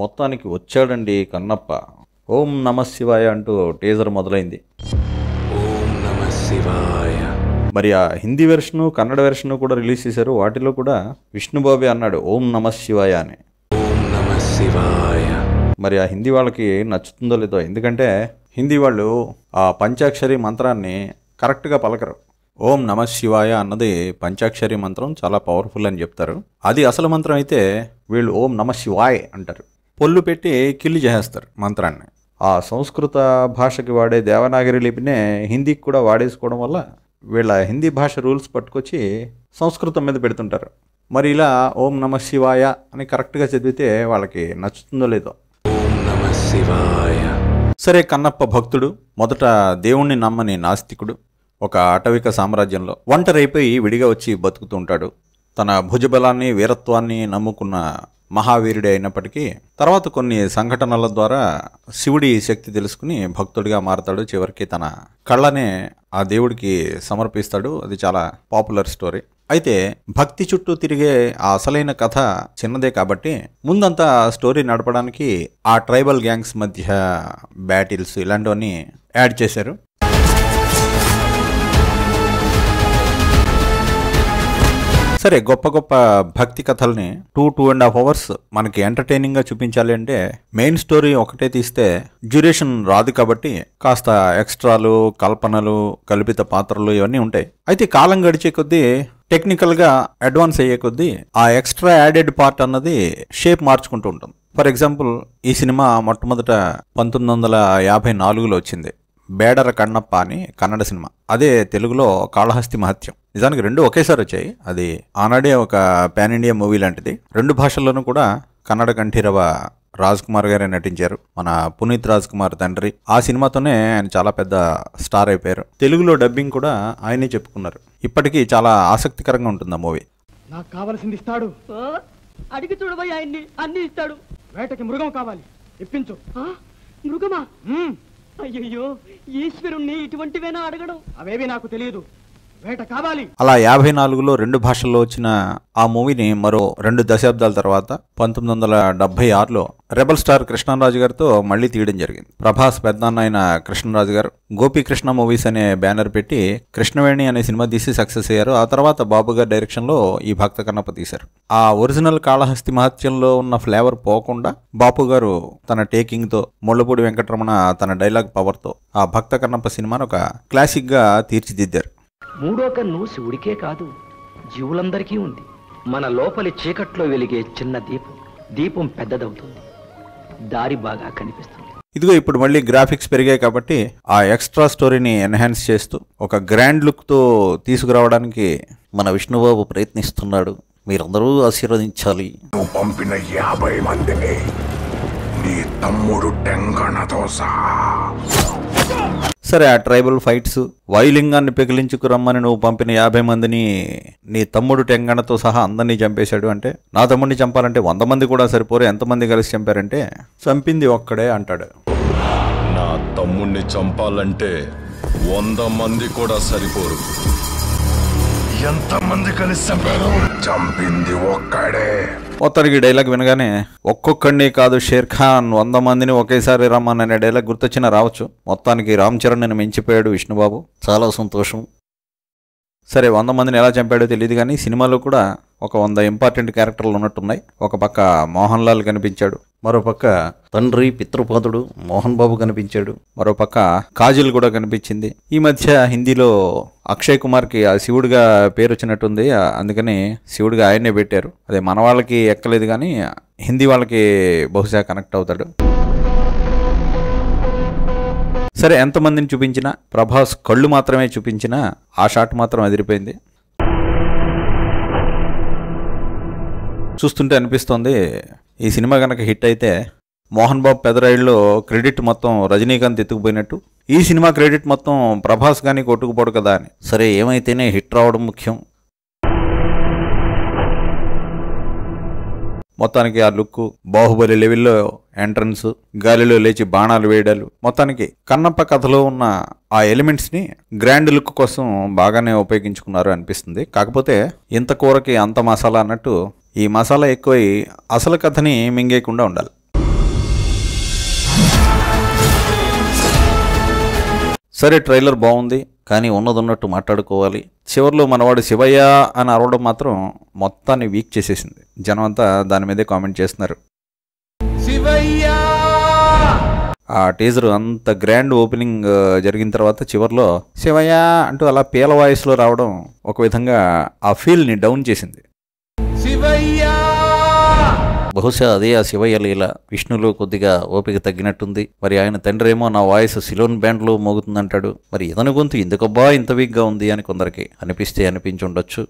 మొత్తానికి వచ్చాడండి కన్నప్ప ఓం నమ శివాయ అంటూ టీజర్ మొదలైంది ఓం నమ శివాయ మరి ఆ హిందీ వెర్షను కన్నడ వెర్షను కూడా రిలీజ్ చేశారు వాటిలో కూడా విష్ణుబాబే అన్నాడు ఓం నమ శివాయ అని ఓం నమ శివాయ మరి ఆ హిందీ వాళ్ళకి నచ్చుతుందో లేదో ఎందుకంటే హిందీ వాళ్ళు ఆ పంచాక్షరి మంత్రాన్ని కరెక్ట్గా పలకరు ఓం నమ శివాయ అన్నది పంచాక్షరి మంత్రం చాలా పవర్ఫుల్ అని చెప్తారు అది అసలు మంత్రం అయితే వీళ్ళు ఓం నమ శివాయ్ అంటారు పొల్లు పెట్టి కిల్లి చేసేస్తారు మంత్రాన్ని ఆ సంస్కృత భాషకి వాడే దేవనాగరి లిపినే హిందీకి కూడా వాడేసుకోవడం వల్ల వీళ్ళ హిందీ భాష రూల్స్ పట్టుకొచ్చి సంస్కృతం మీద పెడుతుంటారు మరి ఇలా ఓం నమ శివాయ అని కరెక్ట్గా చదివితే వాళ్ళకి నచ్చుతుందో లేదో ఓం నమ శివాయ సరే కన్నప్ప భక్తుడు మొదట దేవుణ్ణి నమ్మని నాస్తికుడు ఒక అటవిక సామ్రాజ్యంలో ఒంటరైపోయి విడిగా వచ్చి బతుకుతూ ఉంటాడు తన భుజబలాన్ని వీరత్వాన్ని నమ్ముకున్న మహావీరుడే అయినప్పటికీ తర్వాత కొన్ని సంఘటనల ద్వారా శివుడి శక్తి తెలుసుకుని భక్తుడిగా మారతాడు చివరికి తన కళ్ళనే ఆ దేవుడికి సమర్పిస్తాడు అది చాలా పాపులర్ స్టోరీ అయితే భక్తి చుట్టూ తిరిగే ఆ అసలైన కథ చిన్నదే కాబట్టి ముందంతా స్టోరీ నడపడానికి ఆ ట్రైబల్ గ్యాంగ్స్ మధ్య బ్యాటిల్స్ ఇలాంటివన్నీ యాడ్ చేశారు సరే గొప్ప గొప్ప భక్తి కథల్ని two two and half hours మనకి ఎంటర్టైనింగ్ గా చూపించాలి అంటే మెయిన్ స్టోరీ ఒకటే తీస్తే డ్యూరేషన్ రాదు కాబట్టి కాస్త ఎక్స్ట్రాలు కల్పనలు కల్పిత పాత్రలు ఇవన్నీ ఉంటాయి అయితే కాలం గడిచే కొద్దీ టెక్నికల్ గా అడ్వాన్స్ అయ్యే కొద్దీ ఆ ఎక్స్ట్రా యాడెడ్ పార్ట్ అన్నది షేప్ మార్చుకుంటూ ఉంటుంది ఫర్ ఎగ్జాంపుల్ ఈ సినిమా మొట్టమొదట పంతొమ్మిది వందల యాభై నాలుగులో వచ్చింది బేడర కన్నప్ప అని కన్నడ సినిమా అదే తెలుగులో కాళహస్తి మహత్యం నిజానికి రెండు ఒకేసారి వచ్చాయి అది ఆనాడే ఒక పాన్ ఇండియా మూవీ లాంటిది రెండు భాషల్లోనూ కూడా కన్నడ కంఠీరవ రాజ్ కుమార్ గారే నటించారు మన పునీత్ రాజ్ కుమార్ తండ్రి ఆ సినిమాతోనే ఆయన చాలా పెద్ద స్టార్ అయిపోయారు తెలుగులో డబ్బింగ్ కూడా ఆయనే చెప్పుకున్నారు ఇప్పటికీ చాలా ఆసక్తికరంగా ఉంటుంది ఆ మూవీ నాకు కావలసింది ఇస్తాడు ఓ, అడిగి చూడబోయ్ ఆయన్ని అన్ని ఇస్తాడు వేటకి మృగం కావాలి ఇప్పించు ఆ, మృగమా మ్మ్. అయ్యయ్యో ఈశ్వరుణ్ణి ఇటువంటివేనా అడగడం అవేవి నాకు తెలియదు వేట కావాలి అలా యాభై నాలుగులో రెండు భాషల్లో వచ్చిన ఆ మూవీని మరో రెండు దశాబ్దాల తర్వాత పంతొమ్మిది వందల డెబ్బై ఆరులో రెబల్ స్టార్ కృష్ణరాజు గారితో మళ్ళీ తీయడం జరిగింది ప్రభాస్ పెద్దన్న అయిన కృష్ణరాజు గారు గోపీకృష్ణ మూవీస్ అనే బ్యానర్ పెట్టి కృష్ణవేణి అనే సినిమా తీసి సక్సెస్ అయ్యారు ఆ తర్వాత బాబు గారి డైరెక్షన్లో ఈ భక్త కన్నప్ప తీశారు ఆ ఒరిజినల్ కాళహస్తి మహత్యంలో ఉన్న ఫ్లేవర్ పోకుండా బాపు గారు తన టేకింగ్తో ముళ్ళపూడి వెంకటరమణ తన డైలాగ్ పవర్తో ఆ భక్త కన్నప్ప సినిమాను ఒక క్లాసిక్గా తీర్చిదిద్దారు మూడో కన్ను శివుడికే కాదు జీవులందరికీ ఉంది మన లోపలి చీకట్లో వెలిగే చిన్న దీపం దీపం పెద్దదవుతుంది దారి బాగా కనిపిస్తుంది ఇదిగో ఇప్పుడు మళ్ళీ గ్రాఫిక్స్ పెరిగాయి కాబట్టి ఆ ఎక్స్ట్రా స్టోరీని ఎన్హాన్స్ చేస్తూ ఒక గ్రాండ్ లుక్తో తీసుకురావడానికి మన విష్ణుబాబు ప్రయత్నిస్తున్నాడు మీరందరూ ఆశీర్వదించాలి నువ్వు పంపిన యాభై మందిని నీ తమ్ముడు టెంగణతో సహా సరే ఆ ట్రైబల్ ఫైట్స్ వాయులింగాన్ని పెకిలించుకురమ్మని నువ్వు పంపిన యాభై మందిని నీ తమ్ముడు టెంగణతో సహా అందరినీ చంపేశాడు అంటే నా తమ్ముడిని చంపాలంటే వంద మంది కూడా సరిపోరు ఎంతమంది కలిసి చంపారంటే చంపింది ఒక్కడే అంటాడు నా తమ్ముణ్ణి చంపాలంటే వంద మంది కూడా సరిపోరు ఎంతమంది కలిసి చంపారు చంపింది ఒక్కడే మొత్తానికి ఈ డైలాగ్ వినగానే ఒక్కొక్కడిని కాదు షేర్ ఖాన్ వంద మందిని ఒకేసారి రమ్మని అనే డైలాగ్ గుర్తొచ్చినా రావచ్చు మొత్తానికి రామ్ చరణ్ నేను మించిపోయాడు విష్ణుబాబు చాలా సంతోషం సరే వంద మందిని ఎలా చంపాడో తెలియదు కానీ సినిమాలో కూడా ఒక వంద ఇంపార్టెంట్ క్యారెక్టర్లు ఉన్నట్టున్నాయి ఒక పక్క మోహన్ లాల్ కనిపించాడు మరో పక్క తండ్రి పితృపాదుడు మోహన్ బాబు కనిపించాడు మరో పక్క కాజల్ కూడా కనిపించింది ఈ మధ్య హిందీలో అక్షయ్ కుమార్కి ఆ శివుడిగా పేరు వచ్చినట్టుంది ఆ- అందుకని శివుడిగా ఆయన్నే పెట్టారు అదే మన వాళ్ళకి ఎక్కలేదు కానీ హిందీ వాళ్ళకి బహుశా కనెక్ట్ అవుతాడు సరే ఎంతమందిని చూపించినా ప్రభాస్ కళ్ళు మాత్రమే చూపించినా ఆ షాట్ మాత్రం అదిరిపోయింది చూస్తుంటే అనిపిస్తోంది ఈ సినిమా కనుక హిట్ అయితే మోహన్ బాబు పెదరాయిల్లో క్రెడిట్ మొత్తం రజనీకాంత్ ఎత్తుకుపోయినట్టు ఈ సినిమా క్రెడిట్ మొత్తం ప్రభాస్ కానీ కొట్టుకుపోడు కదా అని సరే ఏమైతేనే హిట్ రావడం ముఖ్యం మొత్తానికి ఆ లుక్ బాహుబలి లెవెల్లో ఎంట్రన్స్ గాలిలో లేచి బాణాలు వేయడాలు మొత్తానికి కన్నప్ప కథలో ఉన్న ఆ ఎలిమెంట్స్ని గ్రాండ్ లుక్ కోసం బాగానే ఉపయోగించుకున్నారు అనిపిస్తుంది కాకపోతే ఇంత కూరకి అంత మసాలా అన్నట్టు ఈ మసాలా ఎక్కువై అసలు కథని మింగేయకుండా ఉండాలి సరే ట్రైలర్ బాగుంది కానీ ఉన్నదున్నట్టు మాట్లాడుకోవాలి చివరిలో మనవాడు శివయ్య అని అరవడం మాత్రం మొత్తాన్ని వీక్ చేసేసింది జనం అంతా దాని మీదే కామెంట్ చేస్తున్నారు ఆ టీజర్ అంత గ్రాండ్ ఓపెనింగ్ ఆ, జరిగిన తర్వాత చివర్లో శివయ్య అంటూ అలా పీల వాయిస్లో రావడం ఒక విధంగా ఆ ఫీల్ని డౌన్ చేసింది బహుశా అదే ఆ శివయ్య లీల విష్ణులో కొద్దిగా ఓపిక తగ్గినట్టుంది మరి ఆయన తండ్రి ఏమో నా వాయిస్ సిలోన్ బ్యాండ్లో మోగుతుందంటాడు మరి ఇతని గొంతు ఎందుకబ్బా ఇంత వీక్గా ఉంది అని కొందరికి అనిపిస్తే అనిపించి ఉండొచ్చు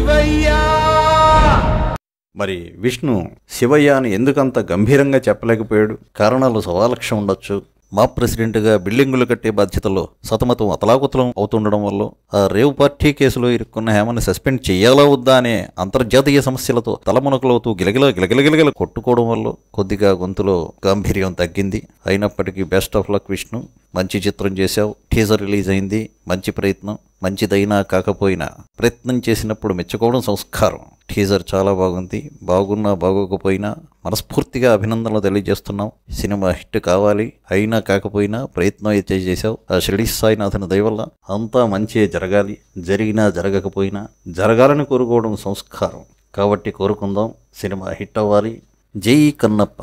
మరి విష్ణు శివయ్య అని ఎందుకంత గంభీరంగా చెప్పలేకపోయాడు కారణాలు సవాలక్షం ఉండొచ్చు మా ప్రెసిడెంట్గా బిల్డింగులు కట్టే బాధ్యతలో సతమతం అతలాకుతలం అవుతుండడం వల్ల ఆ రేవ్ పార్టీ కేసులో ఇరుక్కున్న హేమని సస్పెండ్ చేయాలా వద్దా అనే అంతర్జాతీయ సమస్యలతో తలమునకలవుతూ గిలగిల గిలగిలగిలగిల కొట్టుకోవడం వల్ల కొద్దిగా గొంతులో గాంభీర్యం తగ్గింది అయినప్పటికీ బెస్ట్ ఆఫ్ లక్ విష్ణు మంచి చిత్రం చేశావు టీజర్ రిలీజ్ అయింది మంచి ప్రయత్నం మంచిదైనా కాకపోయినా ప్రయత్నం చేసినప్పుడు మెచ్చుకోవడం సంస్కారం టీజర్ చాలా బాగుంది బాగున్నా బాగోకపోయినా మనస్ఫూర్తిగా అభినందనలు తెలియజేస్తున్నాం సినిమా హిట్ కావాలి అయినా కాకపోయినా ప్రయత్నం అయితే చేశావు ఆ షిరిడి సాయినాథుని దయవల్ల అంతా మంచి జరగాలి జరిగినా జరగకపోయినా జరగాలని కోరుకోవడం సంస్కారం కాబట్టి కోరుకుందాం సినిమా హిట్ అవ్వాలి జై కన్నప్ప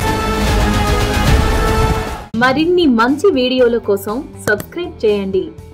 మరిన్ని మంచి వీడియోల కోసం సబ్స్క్రైబ్ చేయండి